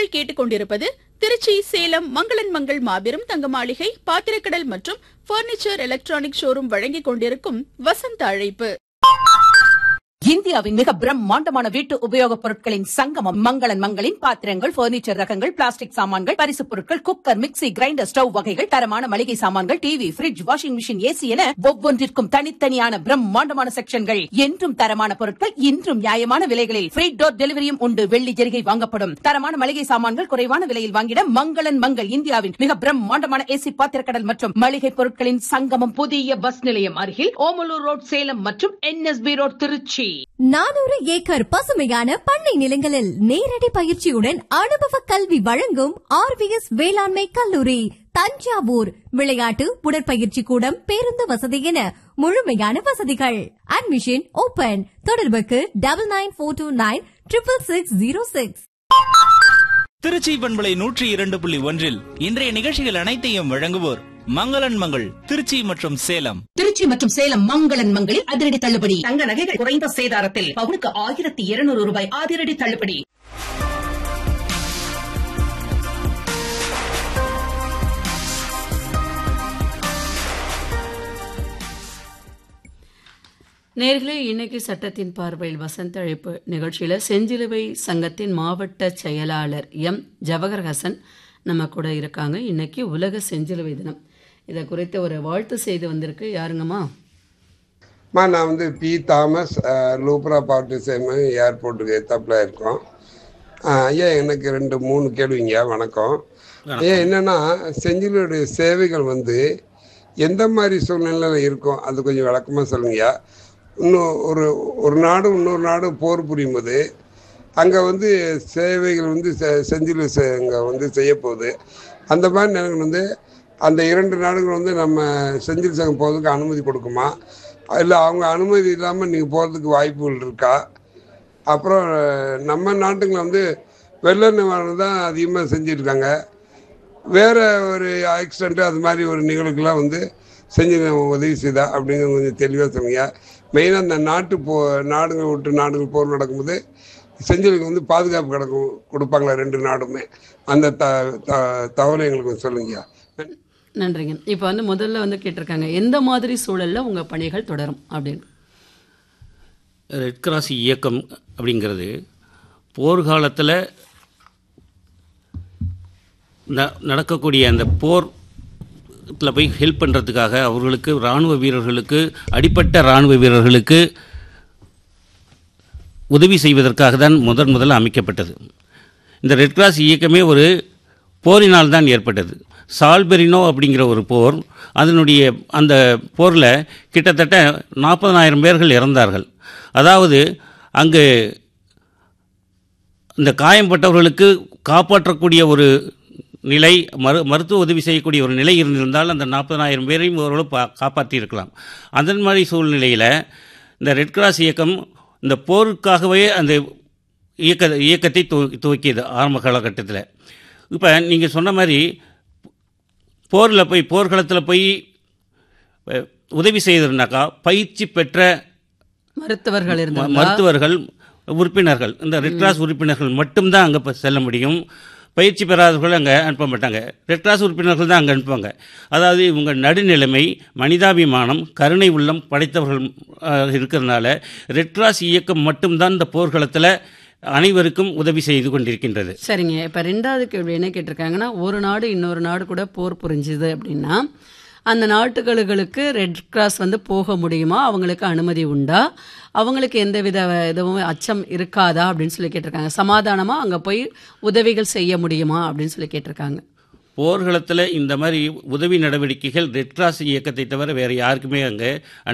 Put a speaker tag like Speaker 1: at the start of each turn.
Speaker 1: நீங்கள் கேட்டுக்கொண்டிருப்பது திருச்சி சேலம் மங்களன் மங்கள் மாபெரும் தங்க மாளிகை பாத்திரக்கடல் மற்றும் பர்னிச்சர் எலக்ட்ரானிக் ஷோரூம் வழங்கிக் கொண்டிருக்கும் வசந்த அழைப்பு
Speaker 2: இந்தியாவின் மிக பிரம்மாண்டமான வீட்டு உபயோகப் பொருட்களின் சங்கமம் மங்களன் மங்களின் பாத்திரங்கள் பர்னிச்சர் ரகங்கள் பிளாஸ்டிக் சாமான்கள் பரிசுப் பொருட்கள் குக்கர் மிக்ஸி கிரைண்டர் ஸ்டவ் வகைகள் தரமான மளிகை சாமான்கள் TV fridge washing machine AC என ஒவ்வொன்றிற்கும் தனித்தனியான பிரம்மாண்டமான செக்ஷன்கள் என்றும் தரமான பொருட்கள் இன்றும் நியாயமான விலைகளில் ஃப்ரீ டோர் டெலிவரியும் உண்டு வெள்ளி ஜெரிகை வாங்கப்படும் தரமான மளிகை சாமான்கள் குறைவான விலையில் வாங்கிட மங்களன் மங்கள் இந்தியாவின் மிக பிரம்மாண்டமான ஏசி பாத்திரக்கடல் மற்றும் மளிகை பொருட்களின் சங்கமம் புதிய பஸ் நிலையம் அருகில் ஓமலூர் ரோட் சேலம் மற்றும் என்எஸ்பி ரோட் திருச்சி
Speaker 3: நானூறு ஏக்கர் பசுமையான பண்ணை நிலங்களில் நேரடி பயிற்சியுடன் அனுபவ கல்வி வழங்கும் ஆர்விஎஸ் வேளாண்மை கல்லூரி தஞ்சாவூர் விளையாட்டு உடற்பயிற்சி கூடம் பேருந்து வசதி என முழுமையான வசதிகள் அட்மிஷன் ஓபன் தொடர்புக்கு double nine four two nine triple six zero six
Speaker 4: Trichy பண்பலை நூற்றி இரண்டு புள்ளி ஒன்றில் இன்றைய நிகழ்ச்சிகள் அனைத்தையும் வழங்குவோர் மங்களன் மங்கள் திருச்சி மற்றும் சேலம்
Speaker 2: திருச்சி மற்றும் சேலம் மங்களன் மங்களில் அதிரடி தள்ளுபடி தங்க நகைகள் குறைந்த சேதாரத்தில் பவுனுக்கு ஆயிரத்தி இருநூறு ரூபாய் அதிரடி தள்ளுபடி
Speaker 5: நேர்களே இன்னைக்கு சட்டத்தின் பார்வையில் வசந்த அழைப்பு நிகழ்ச்சியில் செஞ்சிலுவை சங்கத்தின் மாவட்ட செயலாளர் எம் ஜவஹர் ஹசன் நம்ம கூட இருக்காங்க இன்னைக்கு உலக செஞ்சிலுவை தினம் இதை குறித்த ஒரு வாழ்த்து செய்தி வந்திருக்கு யாருங்கம்மா
Speaker 6: அம்மா நான் வந்து பி தாமஸ் அஹ், லூப்ரா பார்ட்டி சேம ஏர்போர்ட்டுக்கு எத்தாப்புல இருக்கோம் அஹ், ஐயா எனக்கு ரெண்டு மூணு கேள்விங்க வணக்கம் ஐயா என்னன்னா செஞ்சிலுடைய சேவைகள் வந்து எந்த மாதிரி சூழ்நிலையில் இருக்கும் அது கொஞ்சம் விளக்கமாக சொல்லுங்கய்யா இன்னும் ஒரு ஒரு நாடு இன்னொரு நாடு போர் புரியும் போது அங்கே வந்து சேவைகள் வந்து செ- செஞ்சில் அங்கே வந்து செய்ய போகுது அந்த மாதிரி நேரங்கள் வந்து அந்த இரண்டு நாடுகள் வந்து நம்ம செஞ்சில் சங்கம் போகிறதுக்கு அனுமதி கொடுக்குமா இல்லை அவங்க அனுமதி இல்லாமல் நீங்கள் போகிறதுக்கு வாய்ப்புகள் இருக்கா அப்புறம் நம்ம நாட்டுங்களை வந்து வெள்ள நிவாரணம் தான் அதிகமாக செஞ்சுருக்காங்க வேற ஒரு ஆக்சிடென்ட் அது மாதிரி ஒரு நிகழ்வுக்கெல்லாம் வந்து செஞ்சு நம்ம உதவி செய்தா அப்படிங்கிறது கொஞ்சம் தெளிவாக சொல்லுங்க மெயினாக இந்த நாட்டு போ நாடுகள் விட்டு நாடுகள் போர் நடக்கும்போது செஞ்சலுக்கு வந்து பாதுகாப்பு கிடக்கும் கொடுப்பாங்களா ரெண்டு நாடுமே அந்த த த- தகவலை எங்களுக்கு கொஞ்சம் சொல்லுங்கய்யா
Speaker 5: நன்றிங்க இப்போ வந்து முதல்ல வந்து கேட்டிருக்காங்க எந்த மாதிரி சூழல்ல உங்க பணிகள் தொடரும் அப்படின்னு
Speaker 7: ரெட் கிராஸ் இயக்கம் அப்படிங்கிறது போர்க்காலத்தில் ந நடக்கக்கூடிய அந்த போர்ல போய் ஹெல்ப் பண்ணுறதுக்காக அவர்களுக்கு இராணுவ வீரர்களுக்கு அடிப்பட்ட இராணுவ வீரர்களுக்கு உதவி செய்வதற்காக தான் முதன் முதல்ல அமைக்கப்பட்டது இந்த ரெட் கிராஸ் இயக்கமே ஒரு போரினால் தான் ஏற்பட்டது சால்பெரினோ அப்படிங்கிற ஒரு போர் அதனுடைய அந்த போரில் கிட்டத்தட்ட நாற்பதனாயிரம் பேர்கள் இறந்தார்கள் அதாவது அங்கு இந்த காயம்பட்டவர்களுக்கு காப்பாற்றக்கூடிய ஒரு நிலை மரு மருத்துவ உதவி செய்யக்கூடிய ஒரு நிலை இருந்திருந்தால் அந்த நாற்பதனாயிரம் பேரையும் ஓரளவு பா காப்பாற்றியிருக்கலாம் அதன் மாதிரி சூழ்நிலையில் இந்த ரெட் கிராஸ் இயக்கம் இந்த போருக்காகவே அந்த இயக்க இயக்கத்தை துவ- துவக்கியது ஆரம்ப காலகட்டத்தில் இப்போ நீங்கள் சொன்ன மாதிரி போரில் போய் போர்க்களத்தில் போய் அஹ், உதவி செய்ததுனாக்கா பயிற்சி பெற்ற
Speaker 5: மருத்துவர்கள்
Speaker 7: ம-
Speaker 5: இருந்தாங்க
Speaker 7: மருத்துவர்கள் உறுப்பினர்கள் இந்த ரெட் கிராஸ் உறுப்பினர்கள் மட்டும்தான் அங்கே செல்ல முடியும் பயிற்சி பெறாதவர்கள் அங்கே அனுப்ப மாட்டாங்க ரெட் கிராஸ் உறுப்பினர்கள் தான் அங்கே அனுப்புவாங்க அதாவது இவங்க நடுநிலைமை மனிதாபிமானம் கருணை உள்ளம் படைத்தவர்கள் அஹ், இருக்கிறதுனால ரெட் கிராஸ் இயக்கம் மட்டும்தான் இந்த போர்க்களத்தில் அனைவருக்கும் உதவி செய்து கொண்டிருக்கின்றது
Speaker 5: சரிங்க இப்போ ரெண்டாவது கேள்வி என்ன கேட்டிருக்காங்கன்னா ஒரு நாடு இன்னொரு நாடு கூட போர் புரிஞ்சுது அப்படின்னா அந்த நாட்டுகளுக்கு ரெட் கிராஸ் வந்து போக முடியுமா அவங்களுக்கு அனுமதி உண்டா அவங்களுக்கு எந்த வித இதுவும் அச்சம் இருக்காதா அப்படின்னு சொல்லி கேட்டிருக்காங்க சமாதானமாக அங்கே போய் உதவிகள் செய்ய முடியுமா அப்படின்னு சொல்லி கேட்டிருக்காங்க
Speaker 7: போர்க்களத்தில் இந்த மாதிரி உதவி நடவடிக்கைகள் ரெட் கிராஸ் இயக்கத்தை தவிர வேறு யாருக்குமே அங்கே